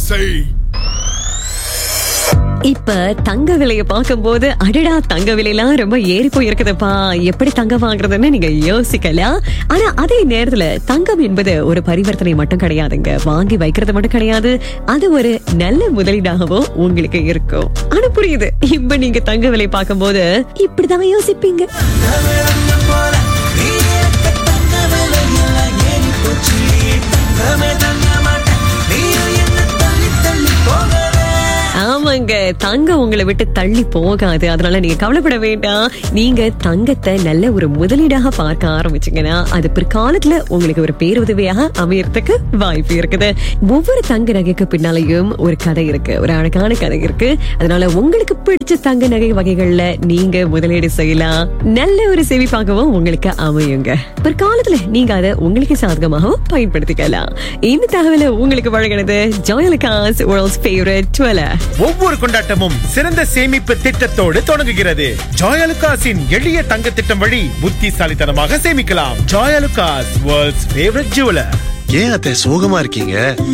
செய் இப்ப தங்க விலைய பார்க்கும்போது அடடா தங்க விலையெல்லாம் ரொம்ப ஏறி போயிருக்குதுப்பா எப்படி தங்கம் வாங்குறதுன்னு நீங்க யோசிக்கலாம் ஆனா அதே நேரத்துல தங்கம் என்பது ஒரு பரிவர்த்தனை மட்டும் கிடையாதுங்க வாங்கி வைக்கிறது மட்டும் கிடையாது அது ஒரு நல்ல முதலீடாகவும் உங்களுக்கு இருக்கும் ஆனா புரியுது இப்ப நீங்க தங்க விலை பார்க்கும்போது இப்படிதான் யோசிப்பீங்க ஆமாங்க தங்கம் உங்களை விட்டு தள்ளி போகாது அதனால நீங்க கவலைப்பட வேண்டாம் நீங்க தங்கத்தை நல்ல ஒரு முதலீடாக பார்க்க ஆரம்பிச்சீங்கன்னா அது பிற்காலத்துல உங்களுக்கு ஒரு பேருதவியாக அமையறதுக்கு வாய்ப்பு இருக்குது ஒவ்வொரு தங்க நகைக்கு பின்னாலையும் ஒரு கதை இருக்கு ஒரு அழகான கதை இருக்கு அதனால உங்களுக்கு பிடிச்ச தங்க நகை வகைகள்ல நீங்க முதலீடு செய்யலாம் நல்ல ஒரு சேமிப்பாகவும் உங்களுக்கு அமையுங்க பிற்காலத்துல நீங்க அதை உங்களுக்கு சாதகமாகவும் பயன்படுத்திக்கலாம் இந்த தகவலை உங்களுக்கு வழங்கினது ஜோயலகாஸ் வேர்ல்ட்ஸ் ஃபேவரட் டுவெலர் ஒவ்வொரு கொண்டாட்டமும் சிறந்த சேமிப்பு திட்டத்தோடு தொடங்குகிறது ஜாயலுகாஸின் எளிய தங்க திட்டம் வழி புத்திசாலித்தனமாக சேமிக்கலாம் ஜாயலுகாஸ் வேர்ல்ட்ஸ் ஃபேவரட் ஜுவலர் ஏன் அத்தை சோகமா இருக்கீங்க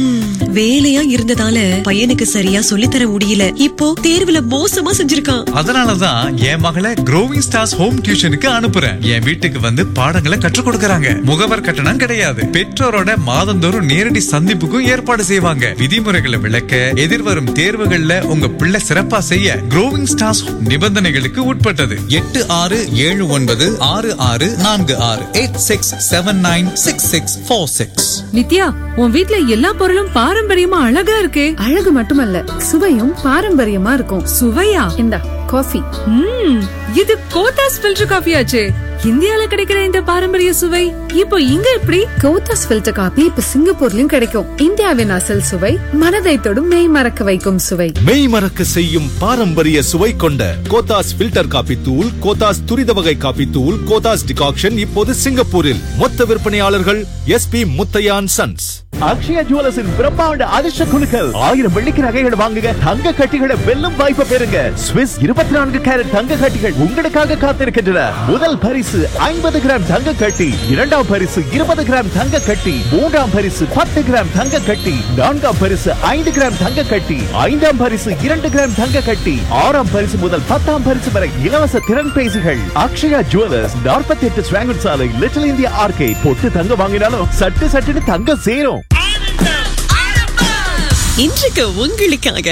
வேலையா இருந்ததால பையனுக்கு சரியா சொல்லித்தர முடியல இப்போ தேர்வுல மோசமா செஞ்சிருக்கான் அதனாலதான் என் மகளை க்ரோவிங் ஸ்டார்ஸ் ஹோம் டியூஷனுக்கு அனுப்புறேன் என் வீட்டுக்கு வந்து பாடங்களை கற்றுக் கொடுக்கறாங்க முகவர் கட்டணம் கிடையாது பெற்றோரோட மாதந்தோறும் நேரடி சந்திப்புக்கும் ஏற்பாடு செய்வாங்க விதிமுறைகளை விளக்க எதிர்வரும் தேர்வுகள்ல உங்க பிள்ளை சிறப்பா செய்ய க்ரோவிங் ஸ்டார்ஸ் நிபந்தனைகளுக்கு உட்பட்டது எட்டு ஆறு ஏழு ஒன்பது ஆறு ஆறு நான்கு ஆறு eight six seven nine six six four six Nithya உன் வீட்ல எல்லா பொருளும் பாரம்பரியமா அழகா இருக்கே அழகு மட்டுமல்ல சுவையும் பாரம்பரியமா இருக்கும் சுவையா இந்தா காஃபி ம் இது கோத்தாஸ் ஃபில்டர் காஃபி ஆச்சே இந்தியால கிடைக்கிற இந்த பாரம்பரிய சுவை இப்போ இங்க எப்படி கோத்தாஸ் ஃபில்டர் காபி இப்ப சிங்கப்பூர்லயும் கிடைக்கும் இந்தியாவின் அசல் சுவை மனதை தொடும் மெய் மறக்க வைக்கும் சுவை மெய் மறக்க செய்யும் பாரம்பரிய சுவை கொண்ட கோத்தாஸ் ஃபில்டர் காபி தூள் கோத்தாஸ் துரித வகை காபி தூள் கோத்தாஸ் டிகாக்ஷன் இப்போது சிங்கப்பூரில் மொத்த விற்பனையாளர்கள் எஸ்பி முத்தையான் சன்ஸ் அக்ஷயா ஜுவல்லர்ஸின் பிரம்மாண்ட அதிர்ஷ்ட குழுக்கள் ஆயிரம் வெள்ளிக்கு நகைகள் வாங்குங்க தங்க கட்டிகளை வெல்லும் வாய்ப்பை பெறுங்க ஸ்விஸ் இருபத்தி நான்கு கேரட் தங்க கட்டிகள் உங்களுக்காக காத்திருக்கின்றன முதல் பரிசு ஐம்பது கிராம் தங்க கட்டி இரண்டாம் பரிசு இருபது கிராம் தங்க கட்டி மூன்றாம் பரிசு பத்து கிராம் தங்க கட்டி நான்காம் பரிசு ஐந்து கிராம் தங்க கட்டி ஐந்தாம் பரிசு இரண்டு கிராம் தங்க கட்டி ஆறாம் பரிசு முதல் பத்தாம் பரிசு வரை இலவச திறன் பேசிகள் அக்ஷயா ஜுவல்லர்ஸ் நாற்பத்தி எட்டு ஸ்வாங்கன் சாலை லிட்டில் இந்தியா ஆர்கே பொட்டு தங்க வாங்கினாலும் சட்டு சட்டுன்னு தங்க சேரும் இன்றைக்கு உங்களுக்காக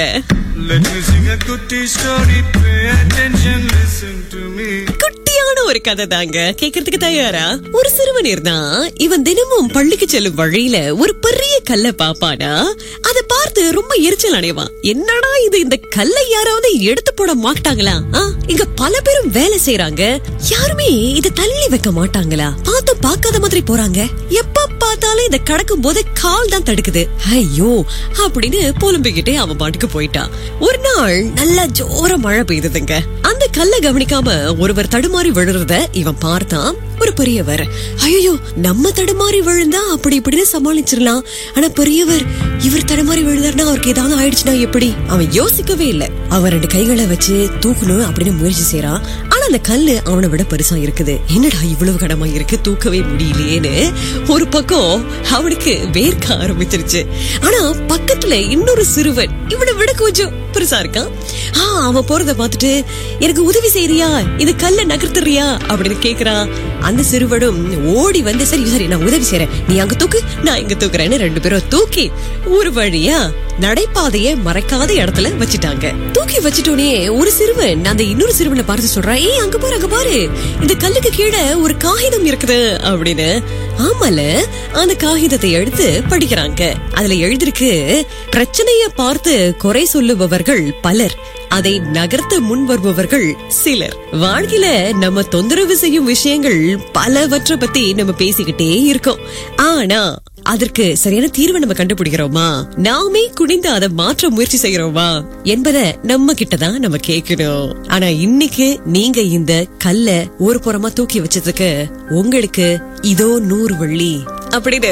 குட்டியான ஒரு கதை தாங்க கேக்குறதுக்கு தயாரா ஒரு சிறுவன் இருந்தான் இவன் தினமும் பள்ளிக்கு செல்லும் வழியில ஒரு பெரிய கல்லை பாப்பானா அதை பார்த்து ரொம்ப எரிச்சல் அடைவான் என்னடா இது இந்த கல்லை யாராவது எடுத்து போட மாட்டாங்களா ஆ, இங்க பல பேரும் வேலை செய்யறாங்க யாருமே இதை தள்ளி வைக்க மாட்டாங்களா பார்த்து பார்க்காத மாதிரி போறாங்க எப்ப பார்த்தாலும் இதை கடக்கும் போது கால் தான் தடுக்குது ஐயோ அப்படின்னு புலம்பிக்கிட்டே அவன் பாட்டுக்கு போயிட்டான் ஒரு நாள் நல்லா ஜோர மழை பெய்ததுங்க அந்த கல்லை கவனிக்காம ஒருவர் தடுமாறி விழுறத இவன் பார்த்தான் ஒரு பெரியவர் ஐயோ நம்ம தடுமாறி விழுந்தா அப்படி இப்படின்னு சமாளிச்சிடலாம் ஆனா பெரியவர் இவர் தடுமாறி விழுந்தாருன்னா அவருக்கு ஏதாவது ஆயிடுச்சுன்னா எப்படி அவன் யோசிக்கவே இல்ல அவன் ரெண்டு கைகளை வச்சு தூக்கணும் அப்படின்னு முயற்சி செய்யறான் ஆனா அந்த கல்லு அவனை விட பெருசா இருக்குது என்னடா இவ்வளவு கடமா இருக்கு தூக்கவே முடியலையேன்னு ஒரு பக்கம் அவனுக்கு வேர்க்க ஆரம்பிச்சிருச்சு ஆனா பக்கத்துல இன்னொரு சிறுவன் இவனை விட கொஞ்சம் பெருசா இருக்கான் ஆ அவன் போறத பார்த்துட்டு எனக்கு உதவி செய்யறியா இது கல்ல நகர்த்துறியா அப்படின்னு கேக்குறான் அந்த சிறுவனும் ஓடி வந்து சரி சரி நான் உதவி செய்யறேன் நீ அங்க தூக்கு நான் இங்க தூக்குறேன்னு ரெண்டு பேரும் தூக்கி ஒரு வழியா நடைபாதைய மறைக்காத இடத்துல வச்சுட்டாங்க தூக்கி வச்சுட்டோனே ஒரு சிறுவன் அந்த இன்னொரு சிறுவனை பார்த்து சொல்றான் ஏய் அங்க பாரு அங்க பாரு இந்த கல்லுக்கு கீழே ஒரு காகிதம் இருக்குது அப்படின்னு ஆமால அந்த காகிதத்தை எடுத்து படிக்கிறாங்க அதுல எழுதிருக்கு பிரச்சனைய பார்த்து குறை சொல்லுபவர்கள் பலர் அதை நகர்த்த முன் வருபவர்கள் சிலர் வாழ்க்கையில நம்ம தொந்தரவு செய்யும் விஷயங்கள் பலவற்றை பத்தி நம்ம பேசிக்கிட்டே இருக்கோம் ஆனா அதற்கு சரியான தீர்வை நம்ம கண்டுபிடிக்கிறோமா நாமே குனிந்து அதை மாற்ற முயற்சி செய்யறோமா என்பதை நம்ம கிட்டதான் நம்ம கேட்கணும் ஆனா இன்னைக்கு நீங்க இந்த கல்ல ஒரு புறமா தூக்கி வச்சதுக்கு உங்களுக்கு இதோ நூறு வள்ளி அப்படின்னு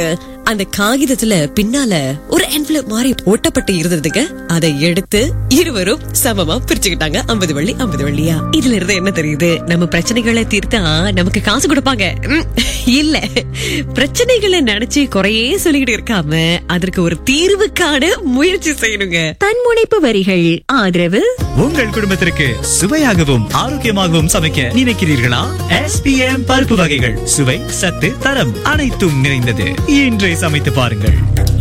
அந்த காகிதத்துல பின்னால ஒரு envelope மாதிரி ஒட்டப்பட்டு இருந்ததுங்க அதை எடுத்து இருவரும் சமமா பிரிச்சுக்கிட்டாங்க ஐம்பது வள்ளி ஐம்பது வள்ளியா இதுல இருந்து என்ன தெரியுது நம்ம பிரச்சனைகளை தீர்த்தா நமக்கு காசு கொடுப்பாங்க ம், இல்ல பிரச்சனைகளை நினைச்சு குறையே சொல்லிக்கிட்டு இருக்காம அதற்கு ஒரு தீர்வு காண முயற்சி செய்யணுங்க தன்முனைப்பு வரிகள் ஆதரவு உங்கள் குடும்பத்திற்கு சுவையாகவும் ஆரோக்கியமாகவும் சமைக்க நினைக்கிறீர்களா எஸ்பிஎம் பருப்பு வகைகள் சுவை சத்து தரம் அனைத்தும் நிறைந்தது இன்றே சமைத்து பாருங்கள்